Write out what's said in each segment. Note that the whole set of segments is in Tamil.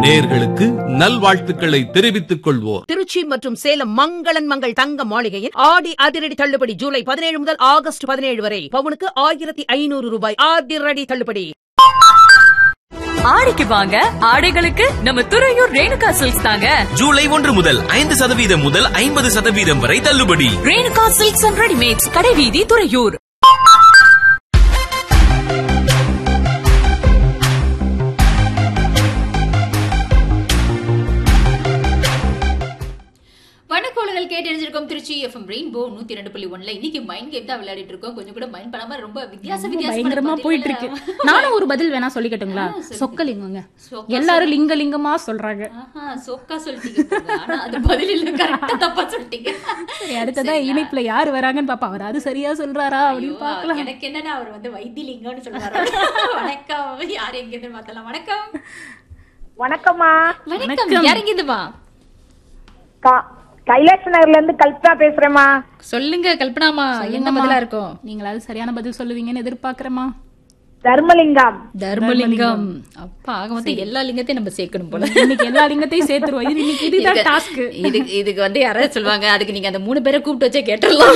நேர்களுக்கு நல்வாழ்த்துக்களை தெரிவித்துக் கொள்வோர் திருச்சி மற்றும் சேலம் மங்களன் மங்கள் தங்க மாளிகையில் ஆடி அதிரடி தள்ளுபடி ஜூலை பதினேழு முதல் ஆகஸ்ட் பதினேழு வரை பவுனுக்கு ஆயிரத்தி ஐநூறு ரூபாய் அதிரடி தள்ளுபடி ஆடிக்கு வாங்க ஆடைகளுக்கு நம்ம துறையூர் ரேணுகா சில்க்ஸ் தாங்க ஜூலை ஒன்று முதல் ஐந்து சதவீதம் முதல் ஐம்பது சதவீதம் வரை தள்ளுபடி ரேணுகா சில்க்ஸ் அண்ட் ரெடிமேட்ஸ் கடைவீதி துறையூர் வணக்கோளுகள் கேட்டறிஞ்சிருக்கோம் திருச்சி எஃப்எம் ரெயின்போ நூத்தி ரெண்டு புள்ளி ஒன்ல இன்னைக்கு மைண்ட் கேம் தான் விளையாடிட்டு இருக்கோம் கொஞ்சம் கூட மைண்ட் பண்ணாம ரொம்ப வித்தியாச ரொம்ப வித்தியாசமான பயங்கரமா பதில்களை- போயிட்டு இருக்கு நானும் ஒரு பதில் வேணா சொல்லிக்கட்டுங்களா ஆ, சொல்லுங்க. சொக்கலிங்கங்க சொக்க எல்லாரும் லிங்க லிங்கமா சொல்றாங்க ஆஹா, சொக்கா சொல்லிட்டீங்க போங்க. ஆனா அது பதில் இல்ல கரெக்டா தப்பா சொல்லிட்டீங்க சரி அடுத்ததா இணைப்புல யாரு வராங்கன்னு பாப்பா அவர் அது சரியா சொல்றாரா அப்படின்னு ஐயோ, பாக்கலாம் எனக்கு என்னன்னா அவர் வந்து வைத்திலிங்கம்னு சொல்லுவாரு வணக்கம் யார் எங்க இருந்து பார்த்தலாம் வணக்கம் வணக்கம்மா வணக்கம் யார் எங்க இருந்துமா கா- கைலாஷ் நகர்ல இருந்து கல்பனா பேசுறேம்மா சொல்லுங்க கல்பனாமா என்ன பதிலா இருக்கும் நீங்களாவது சரியான பதில் சொல்லுவீங்கன்னு எதிர்பார்க்கறேமா தர்மலிங்கம் தர்மலிங்கம் அப்பா ஆக மொத்தம் எல்லா லிங்கத்தையும் நம்ம சேர்க்கணும் போல இன்னைக்கு எல்லா லிங்கத்தையும் சேர்த்துருவோம் இது இன்னைக்கு இதுதான் இதுக்கு- டாஸ்க் இதுக்கு இதுக்கு வந்து யாராவது சொல்லுவாங்க அதுக்கு நீங்க அந்த மூணு பேரை கூப்பிட்டு வச்சே கேட்டுடலாம்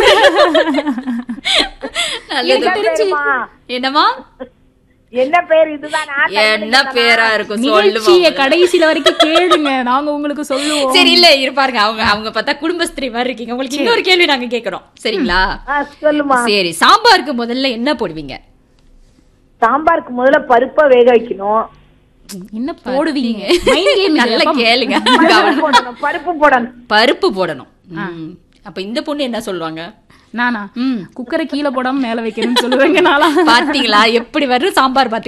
நல்லது என்ன பேருமா? என்னமா என்ன பேர் இதுதான் நான் என்ன பேரா இருக்கும் நிகழ்ச்சிய சொல்லுவோம் கடைசியில வரைக்கும் கேளுங்க நாங்க உங்களுக்கு சொல்லுவோம் சரி இல்ல இருப்பாருங்க அவங்க அவங்க பார்த்தா குடும்பஸ்திரி மாதிரி இருக்கீங்க உங்களுக்கு இன்னொரு கேள்வி நாங்க கேக்குறோம் சரிங்களா ஆ, சொல்லுமா சரி சாம்பாருக்கு முதல்ல என்ன போடுவீங்க சாம்பாருக்கு முதல்ல பருப்பை வேக வைக்கணும் என்ன போடுவீங்க Mind game நல்லா இல்லப்பா. கேளுங்க பருப்பு போடணும் பருப்பு போடணும் பருப்பு போடணும் ம். அப்ப இந்த பொண்ணு என்ன சொல்லுவாங்க நானா ம் குக்கரை கீழே போடாம மேல வைக்கணும்னு சொல்லுவேங்க நாளா பாத்தீங்களா எப்படி வரும் சாம்பார் பாத்து